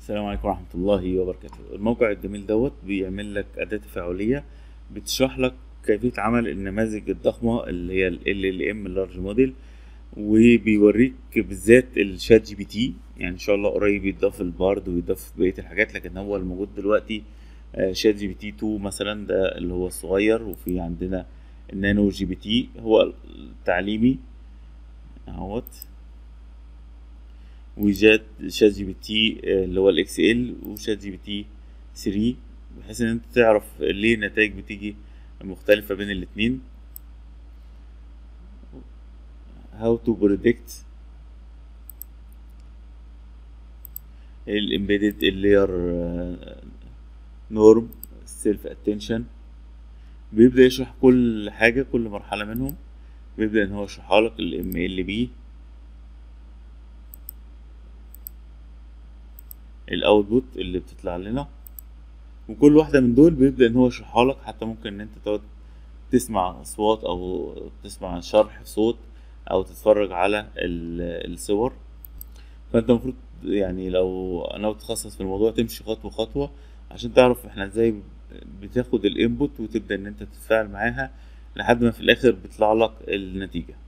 السلام عليكم ورحمة الله وبركاته الموقع الجميل دوت بيعمل لك أداة تفاعلية بتشرح لك كيفية عمل النماذج الضخمة اللي هي ال LLM اللارج موديل وبيوريك بالذات الشات جي بي تي يعني ان شاء الله قريب يتضاف البارد ويضاف بقية الحاجات لكن هو الموجود دلوقتي آه، شات جي بي تي 2 مثلا ده اللي هو الصغير وفي عندنا النانو جي بي تي هو التعليمي اهوت وجات شات جي بي تي آه، اللي هو الاكس ال وشات جي بي تي 3 بحيث ان انت تعرف ليه النتائج بتيجي مختلفة بين الاتنين how to predict الامبيدد layer نورم سيلف اتنشن بيبدأ يشرح كل حاجة كل مرحلة منهم بيبدأ ان هو يشرحها لك الام ال بي الاوتبوت اللي بتطلع لنا وكل واحدة من دول بيبدأ ان هو يشرحها لك حتى ممكن ان انت تقعد تسمع اصوات او تسمع شرح صوت او تتفرج على ال- الصور فانت المفروض يعني لو انا بتخصص في الموضوع تمشي خطوة خطوة عشان تعرف احنا ازاي بتاخد الانبوت وتبدأ ان انت تتفاعل معاها لحد ما في الاخر بيطلع لك النتيجة